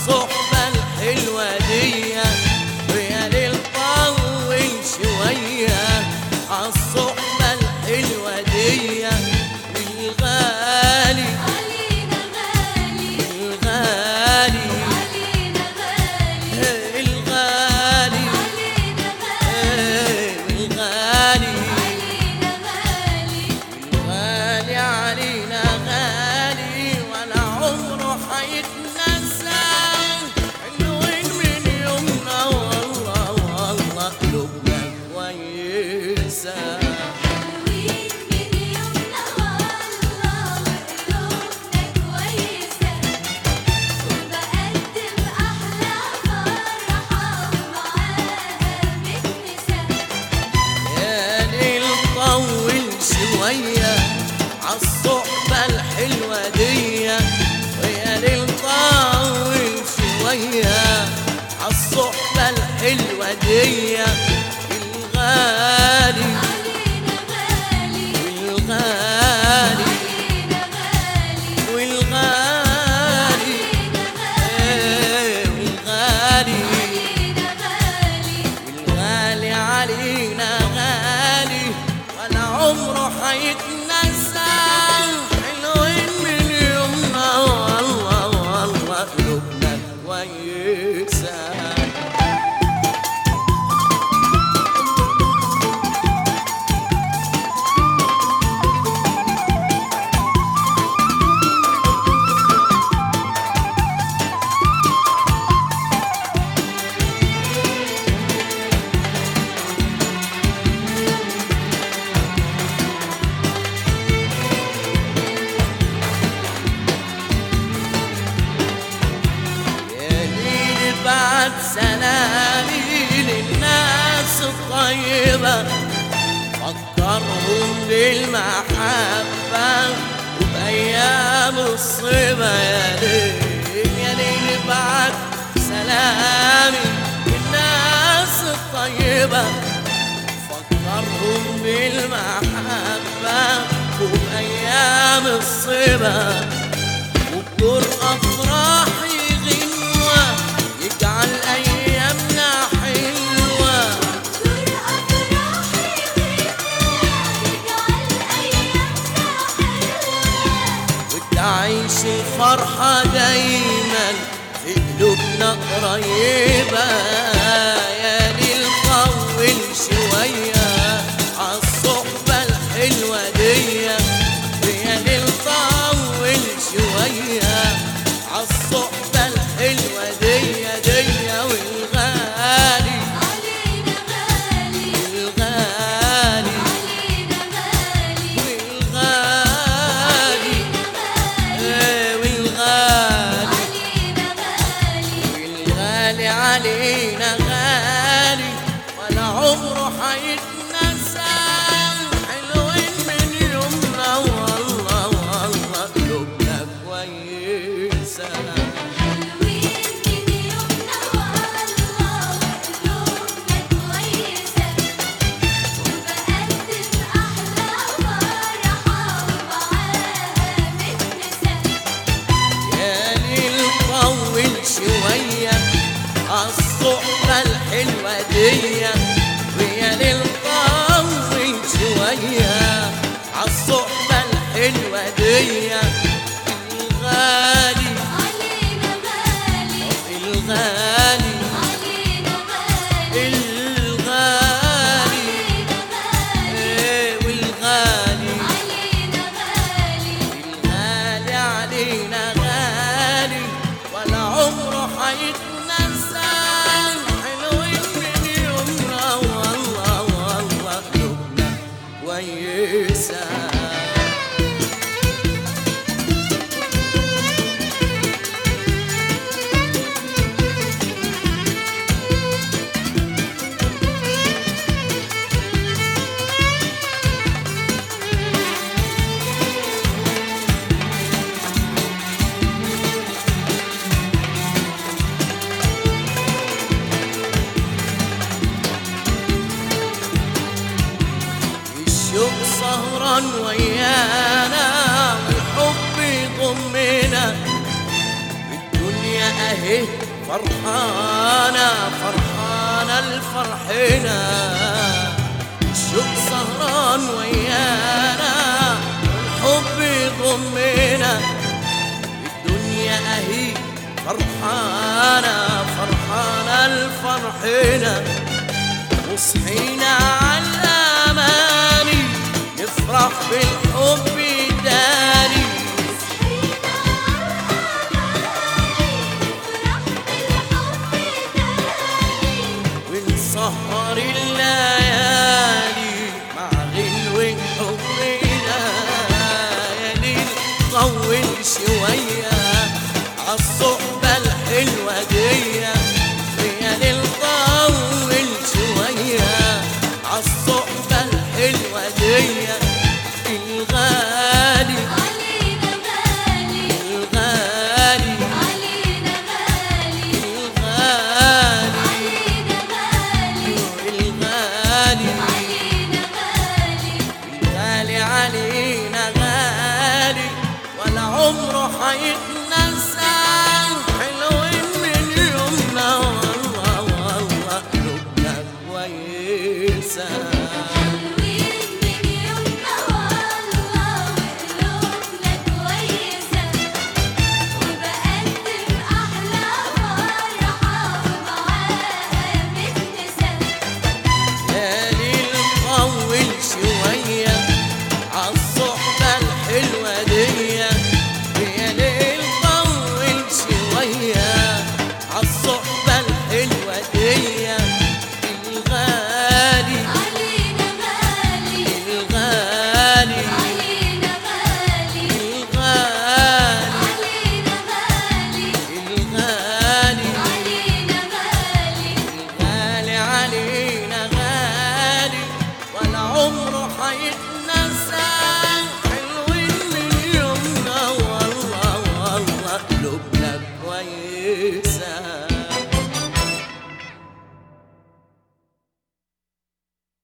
عالصحبة الحلوة دي ويا ليل طول شوية عالصحبة الحلوة دي الغالي علينا غالي الغالي علينا غالي الغالي علينا غالي الغالي علينا غالي غالي علينا غالي ولا عمره حيتنسى حلوين من يومنا والله والله قلوبنا كويسة حلوين من يومنا والله وقلوبنا كويسة وبقدم أحلى فرحة ومعاها متنسة يا ليل طول شوية عالصحبة الحلوة دي ويا ليل طول شوية عالصحبة الحلوة دي الغالي علينا غالي والغالي علينا غالي والغالي إيه والغالي علينا غالي الغالي علينا غالي ولا عمره حيتنسى حلوين من يومنا والله والله قلوبنا كويسه يا ليل بعد سلامي للناس الطيبة فكرهم بالمحبة وبأيام الصبا يا ليل يا ليل بعد سلامي للناس الطيبة فكرهم بالمحبة وبأيام الصبا وبدور أفراحي غنوة يجعل أيامنا حلوة دور أفراحي يجعل أيامنا حلوة وتعيش الفرحة دايما في قلوبنا قريبة يا ليل طول شوية عالصحبة الحلوة دي يا ليل طول شوية عالصحبة الحلوة دي دي والغالي علينا غالي الغالي علينا غالي والغالي إيه والغالي علينا غالي والغالي علينا غالي ولا عمره حيتنسى حلوين من يومنا والله والله قلوبنا كويسة حلوين من يومنا والله وقلوبنا كويسة وبقدم أحلى فرحة ومعاها متنسة يا ليل طول شوية عالصحبة الحلوة دي ويا ليل طول شوية عالصحبة الحلوة دي الغالي علينا غالي الغالي علينا غالي الغالي علينا غالي إيه والغالي علينا غالي الغالي علينا غالي ولا عمره حيتنسى حلوين من يومنا والله والله قلوبنا كويسه الشوق سهران ويانا والحب يضمنا الدنيا اهي فرحانة فرحانة الفرحنا الشوق سهران ويانا والحب يضمنا الدنيا اهي فرحانة فرحانة الفرحنا وصحينا على الأماني نفرح بالحب تاني ونسهر الليالي مع غلو حبنا يا ليل طول شوية عالصحبة الحلوة دي